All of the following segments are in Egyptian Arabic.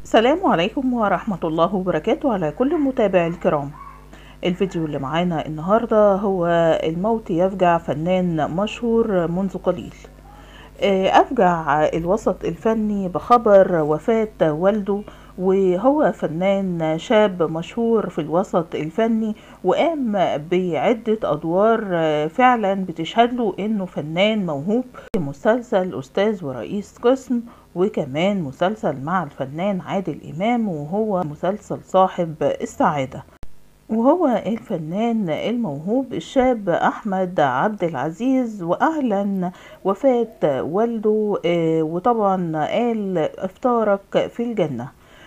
السلام عليكم ورحمة الله وبركاته على كل متابعي الكرام الفيديو اللي معانا النهاردة هو الموت يفجع فنان مشهور منذ قليل آه، أفجع الوسط الفني بخبر وفاة والده وهو فنان شاب مشهور في الوسط الفني وقام بعدة أدوار آه، فعلا بتشهد له إنه فنان موهوب في مسلسل أستاذ ورئيس قسم وكمان مسلسل مع الفنان عادل إمام وهو مسلسل صاحب السعادة وهو الفنان الموهوب الشاب أحمد عبد العزيز وأعلن وفاة والده آه، وطبعا قال افتارك في الجنة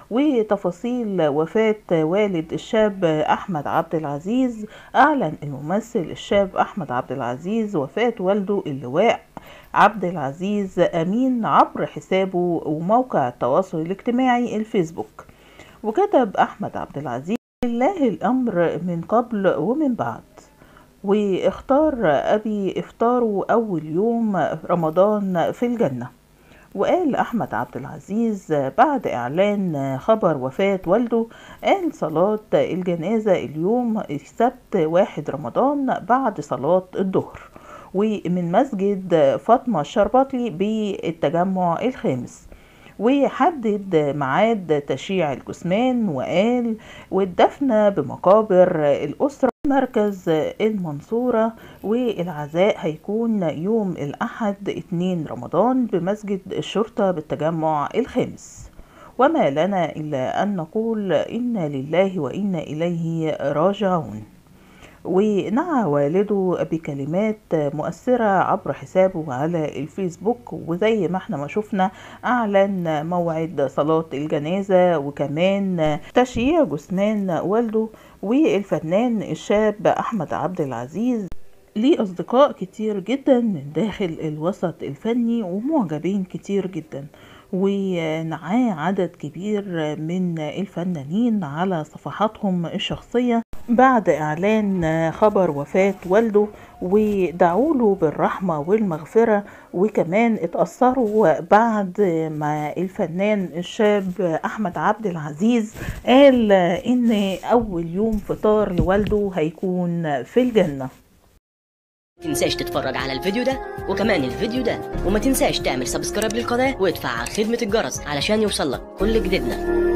وتفاصيل وفاة والد الشاب أحمد عبد العزيز أعلن الممثل الشاب أحمد عبد العزيز وفاة والده اللواء عبد العزيز أمين عبر حسابه وموقع التواصل الاجتماعي الفيسبوك وكتب أحمد عبد العزيز لله الأمر من قبل ومن بعد واختار أبي إفطاره أول يوم رمضان في الجنة وقال أحمد عبد العزيز بعد إعلان خبر وفاة والده قال صلاة الجنازة اليوم السبت واحد رمضان بعد صلاة الظهر ومن مسجد فاطمة الشرباطي بالتجمع الخامس وحدد ميعاد تشييع الجثمان وقال والدفن بمقابر الأسرة مركز المنصورة والعزاء هيكون يوم الأحد 2 رمضان بمسجد الشرطة بالتجمع الخامس وما لنا إلا أن نقول إنا لله وإنا إليه راجعون ونعى والده بكلمات مؤثرة عبر حسابه على الفيسبوك وزي ما احنا ما شفنا أعلن موعد صلاة الجنازة وكمان تشييع جثمان والده والفنان الشاب أحمد عبد العزيز ليه أصدقاء كتير جدا من داخل الوسط الفني ومعجبين كتير جدا ونعاه عدد كبير من الفنانين على صفحاتهم الشخصية بعد إعلان خبر وفاة والده ودعوا له بالرحمة والمغفرة وكمان اتأثروا بعد ما الفنان الشاب أحمد عبد العزيز قال إن أول يوم فطار لوالده هيكون في الجنة تنساش تتفرج على الفيديو ده وكمان الفيديو ده وما تنساش تعمل سبسكرايب للقناة وتفعل خدمة الجرس علشان يوصلك كل جديدنا